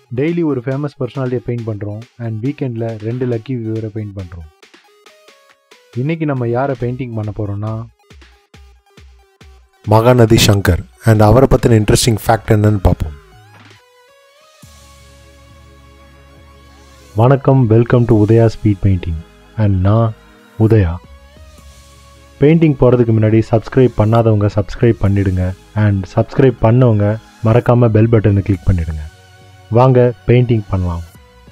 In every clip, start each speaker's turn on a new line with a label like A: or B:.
A: daily ஒரு famous பர்சனாலிட்டியை paint பண்ணுறோம் அண்ட் வீக்கெண்டில் ரெண்டு லக்கி வியூவரை பெயிண்ட் பண்ணுறோம் இன்றைக்கி நம்ம யாரை பெயிண்டிங் பண்ண போகிறோம்னா
B: மகாநதி சங்கர் அண்ட் அவரை பற்றின இன்ட்ரெஸ்டிங் ஃபேக்ட் என்னன்னு பார்ப்போம்
A: வணக்கம் welcome to Udaya speed painting and நான் உதயா பெயிண்டிங் போகிறதுக்கு முன்னாடி சப்ஸ்கிரைப் பண்ணாதவங்க சப்ஸ்கிரைப் பண்ணிடுங்க அண்ட் சப்ஸ்கிரைப் பண்ணவங்க மறக்காமல் பெல் பட்டனை கிளிக் பண்ணிடுங்க வாங்க பெயிண்டிங் பண்ணலாம்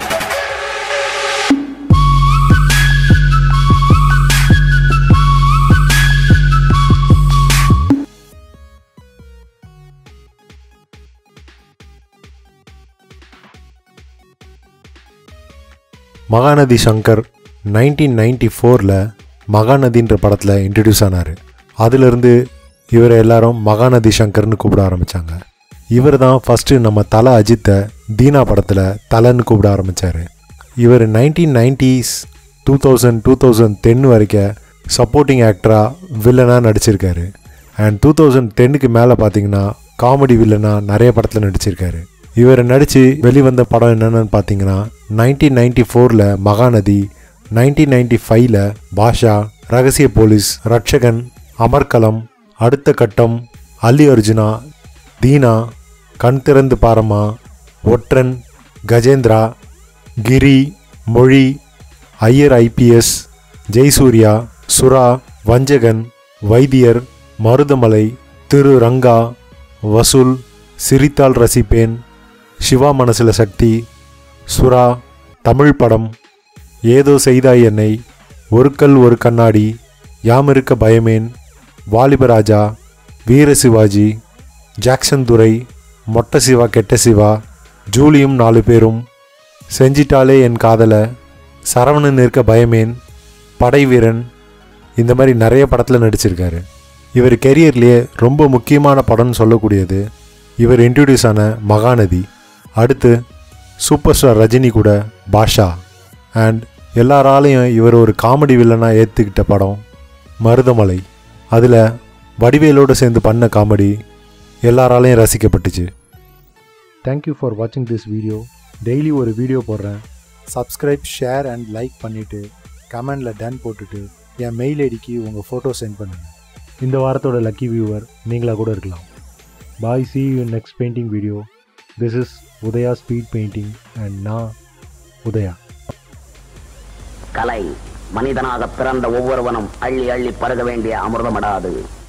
B: மகாநதி சங்கர் நைன்டீன் நைன்டி ஃபோரில் மகாநதின்ற படத்தில் இன்ட்ரடியூஸ் ஆனார் அதிலிருந்து இவரை எல்லாரும் மகாநதி சங்கர்னு கூப்பிட ஆரம்பித்தாங்க இவர் தான் ஃபஸ்ட்டு நம்ம தலை அஜித்தை தீனா படத்தில் தலைன்னு கூப்பிட ஆரம்பித்தார் இவர் nineteen nineties two thousand two thousand ten வரைக்கும் சப்போர்ட்டிங் ஆக்டராக வில்லனாக நடிச்சிருக்காரு அண்ட் டூ தௌசண்ட் டென்னுக்கு மேலே பார்த்தீங்கன்னா காமெடி வில்லனாக நிறைய படத்தில் நடிச்சிருக்காரு இவர் நடித்து வெளிவந்த படம் என்னென்னு பார்த்தீங்கன்னா நைன்டீன் நைன்டி ஃபோரில் மகாநதி நைன்டீன் நைன்டி ஃபைவ்ல பாஷா ரகசிய போலீஸ் ரட்சகன் அமர்கலம் அடுத்த கட்டம் அல்லி அர்ஜுனா தீனா கண் திறந்து பாரமா ஒற்றன் கஜேந்திரா கிரி மொழி ஐயர் ஐபிஎஸ் ஜெய்சூர்யா சுரா வஞ்சகன் வைத்தியர் மருதமலை திரு ரங்கா வசூல் சிரித்தால் ரசிப்பேன் சிவா மனசுல சக்தி சுறா தமிழ் படம் ஏதோ செய்தாய் என்னை ஒரு கல் ஒரு கண்ணாடி யாமிருக்க பயமேன் வாலிபராஜா வீர சிவாஜி ஜாக்சன் துரை மொட்ட சிவா கெட்ட சிவா ஜூலியும் நாலு பேரும் செஞ்சிட்டாலே என் காதல சரவணன் இருக்க பயமேன் படை வீரன் இந்த மாதிரி நிறைய படத்தில் நடிச்சிருக்காரு இவர் கெரியர்லேயே ரொம்ப முக்கியமான படம்னு சொல்லக்கூடியது இவர் இன்ட்ரடியூஸ் ஆன மகாநதி அடுத்து சூப்பர் ஸ்டார் ரஜினி கூட பாஷா அண்ட் எல்லாராலையும் இவர் ஒரு காமெடி வில்லனாக ஏற்றுக்கிட்ட படம் மருதமலை அதில் வடிவேலோடு சேர்ந்து பண்ண காமெடி எல்லாராலையும் ரசிக்கப்பட்டுச்சு
A: தேங்க்யூ ஃபார் வாட்சிங் திஸ் வீடியோ டெய்லி ஒரு வீடியோ போடுறேன் சப்ஸ்கிரைப் ஷேர் அண்ட் லைக் பண்ணிவிட்டு கமெண்டில் டன் போட்டுட்டு என் மெயில் ஐடிக்கு உங்கள் ஃபோட்டோ சென்ட் பண்ணுங்கள் இந்த வாரத்தோட லக்கி வியூவர் நீங்களாக கூட இருக்கலாம் bye see you next painting video this is Udaya speed painting and நான் உதயா
C: கலை மனிதனாக பிறந்த ஒவ்வொருவனும் அள்ளி அள்ளி பருக வேண்டிய அமிர்தமடாது